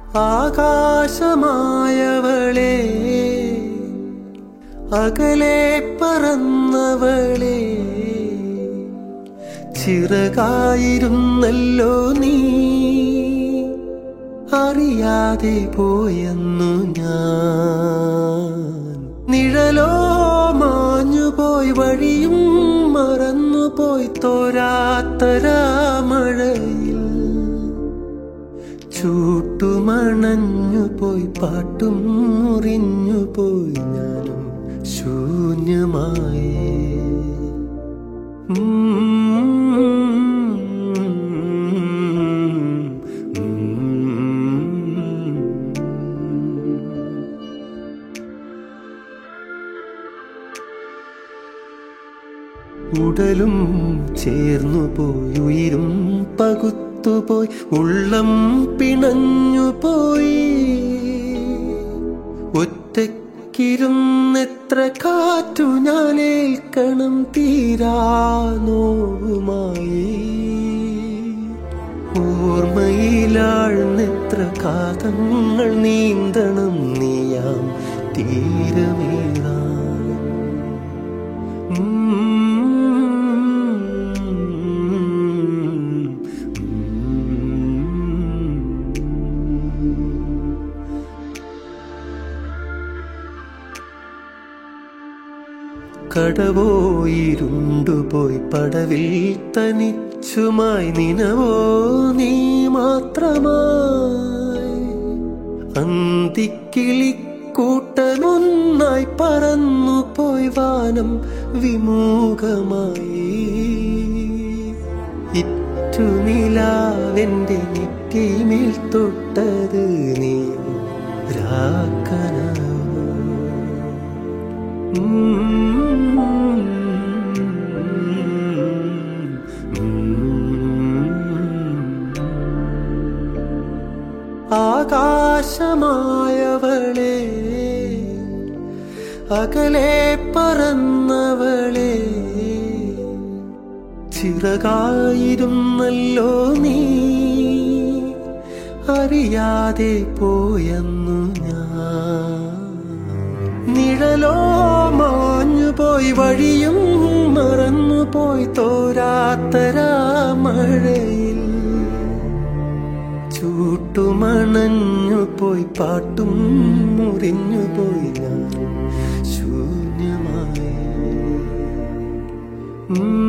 ആകാശമായവളെ അകലെ പറന്നവളെ ചിറകായിരുന്നല്ലോ നീ അറിയാതെ പോയെന്നു ഞാൻ നിഴലോ മാഞ്ഞുപോയി വഴിയും മറന്നുപോയി തോരാത്തരാമഴയിൽ ചൂട്ടുമണഞ്ഞു പോയി പാട്ടും മുറിഞ്ഞു പോയി ഞാനും ശൂന്യമായി ഉടലും ചേർന്നു പോയി ഉയിരും പകുത്തുപോയി ഉള്ളം പിണഞ്ഞു പോയി ഒറ്റയ്ക്കിരുന്നെത്ര കാറ്റു ഞാനേൽക്കണം തീരാ നോവുമായി ഓർമ്മയിലാഴ്ന്നെത്ര കാതങ്ങൾ നീന്തണം നീയാം തീരമേറാൻ കടവോയിരുണ്ടുപോയി പടവിൽ തനിച്ചുമായി നിനവോ നീ മാത്രമായി അന്തിക്കിളിക്കൂട്ടനൊന്നായി പറന്നു പോയി വാനം വിമുഖമായി ഇറ്റുനിലാവെന്റെ നെറ്റിമേൽ തൊട്ടത് നീ രാക്കനോ ആകാശമായവളെ അകലെ പറന്നവളെ ചിറകായിരുന്നല്ലോ നീ അറിയാതെ പോയെന്നു ഞാൻ നിഴലോ മാഞ്ഞുപോയി വഴിയും മറന്നുപോയി തോരാത്തരാമഴയിൽ ചൂട്ടുമണഞ്ഞു പോയി പാട്ടും മുറിഞ്ഞു പോയി ഞാൻ ശൂന്യമായി ഉം